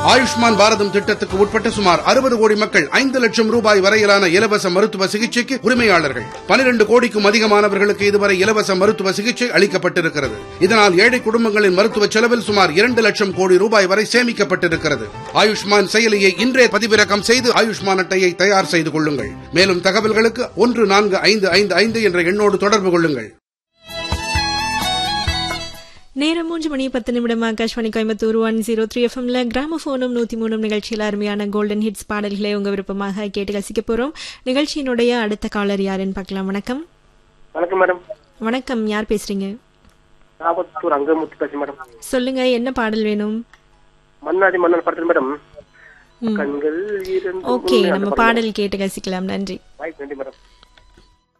ஆயுஷ்மான் பாரதம் திட்டத்துக்கு உட்பட்ட சுமார் அறுபது கோடி மக்கள் ஐந்து லட்சம் ரூபாய் வரையிலான இலவச மருத்துவ சிகிச்சைக்கு உரிமையாளர்கள் பனிரெண்டு கோடிக்கும் அதிகமானவர்களுக்கு இதுவரை இலவச மருத்துவ சிகிச்சை அளிக்கப்பட்டிருக்கிறது இதனால் ஏழை குடும்பங்களின் மருத்துவ செலவில் சுமார் இரண்டு லட்சம் கோடி ரூபாய் வரை சேமிக்கப்பட்டிருக்கிறது ஆயுஷ்மான் செயலியை இன்றே பதிவிறக்கம் செய்து ஆயுஷ்மான் அட்டையை தயார் செய்து கொள்ளுங்கள் மேலும் தகவல்களுக்கு ஒன்று நான்கு ஐந்து ஐந்து ஐந்து என்ற எண்ணோடு தொடர்பு கொள்ளுங்கள் நேரம் மூன்று மணி பத்து நிமிடம் Akashvani Coimbatore one zero three எஃப்எம்ல கிராமபோனும் நூத்தி மூணும் நிகழ்ச்சியில் அருமையான கோல்டன் ஹிட்ஸ் பாடல்களை உங்க விருப்பமாக கேட்டு ரசிக்க போறோம் நிகழ்ச்சியினுடைய அடுத்த காலர் யாருன்னு பார்க்கலாம் வணக்கம் வணக்கம் மேடம் வணக்கம் யார் பேசுறீங்க நாகப்பத்தூர் அங்கமுத்து பேசுறேன் மேடம் சொல்லுங்க என்ன பாடல் வேணும் மன்னாதி மன்னன் படத்தில் மேடம் ம். கண்கள் இரண்டு ஓகே நம்ம பாடல் கேட்டு ரசிக்கலாம் நன்றி வாய்ப்பு நன்றி மேடம்